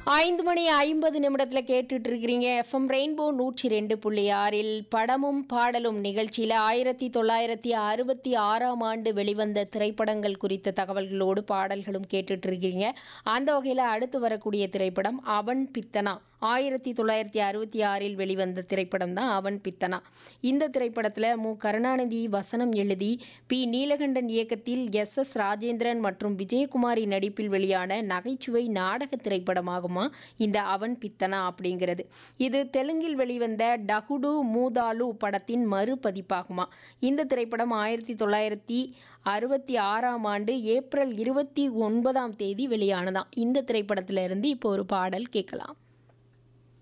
ஐந்து மணி ஐம்பது நிமிடத்தில் கேட்டுட்டு இருக்கிறீங்க எஃப்எம் ரெயின்போ நூற்றி ரெண்டு புள்ளி ஆறில் படமும் பாடலும் நிகழ்ச்சியில் ஆயிரத்தி தொள்ளாயிரத்தி அறுபத்தி ஆறாம் ஆண்டு வெளிவந்த திரைப்படங்கள் குறித்த தகவல்களோடு பாடல்களும் கேட்டுட்டு இருக்கிறீங்க அந்த வகையில் அடுத்து வரக்கூடிய திரைப்படம் அவன் பித்தனா ஆயிரத்தி தொள்ளாயிரத்தி அறுபத்தி ஆறில் வெளிவந்த திரைப்படம் தான் அவன் பித்தனா இந்த திரைப்படத்தில் மு கருணாநிதி வசனம் எழுதி பி நீலகண்டன் இயக்கத்தில் எஸ் எஸ் ராஜேந்திரன் மற்றும் விஜயகுமாரி நடிப்பில் வெளியான நகைச்சுவை நாடக திரைப்படமாகுமா இந்த அவன் பித்தனா அப்படிங்கிறது இது தெலுங்கில் வெளிவந்த டகுடு மூதாலு படத்தின் மறுபதிப்பாகுமா இந்த திரைப்படம் ஆயிரத்தி தொள்ளாயிரத்தி அறுபத்தி ஆறாம் ஆண்டு ஏப்ரல் இருபத்தி ஒன்பதாம் தேதி வெளியானதாம் இந்த திரைப்படத்திலிருந்து இப்போ ஒரு பாடல் கேட்கலாம்